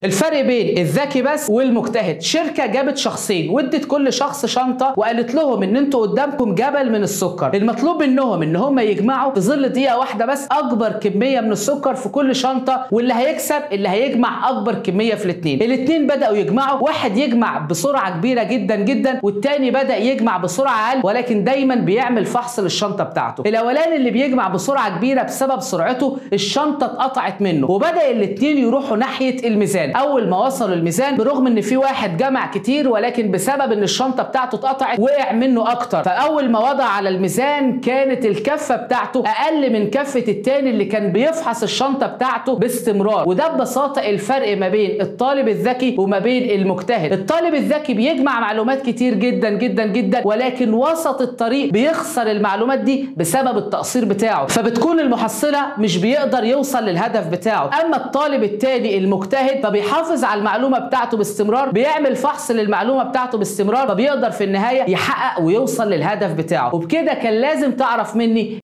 الفرق بين الذكي بس والمجتهد شركه جابت شخصين وادت كل شخص شنطه وقالت لهم ان انتوا قدامكم جبل من السكر المطلوب منهم ان هم يجمعوا في ظل دقيقه واحده بس اكبر كميه من السكر في كل شنطه واللي هيكسب اللي هيجمع اكبر كميه في الاثنين الاثنين بداوا يجمعوا واحد يجمع بسرعه كبيره جدا جدا والتاني بدا يجمع بسرعه اقل ولكن دايما بيعمل فحص للشنطه بتاعته الاولاني اللي بيجمع بسرعه كبيره بسبب سرعته الشنطه اتقطعت منه وبدا الاثنين يروحوا ناحيه الميزان اول ما وصلوا الميزان برغم ان في واحد جمع كتير ولكن بسبب ان الشنطه بتاعته اتقطعت وقع منه اكتر فاول ما وضع على الميزان كانت الكفه بتاعته اقل من كفه التاني اللي كان بيفحص الشنطه بتاعته باستمرار وده ببساطه الفرق ما بين الطالب الذكي وما بين المجتهد الطالب الذكي بيجمع معلومات كتير جدا جدا جدا ولكن وسط الطريق بيخسر المعلومات دي بسبب التقصير بتاعه فبتكون المحصله مش بيقدر يوصل للهدف بتاعه اما الطالب التاني المجتهد فبيحافظ على المعلومه بتاعته باستمرار بيعمل فحص للمعلومه بتاعته باستمرار فبيقدر في النهايه يحقق ويوصل للهدف بتاعه وبكده كان لازم تعرف مني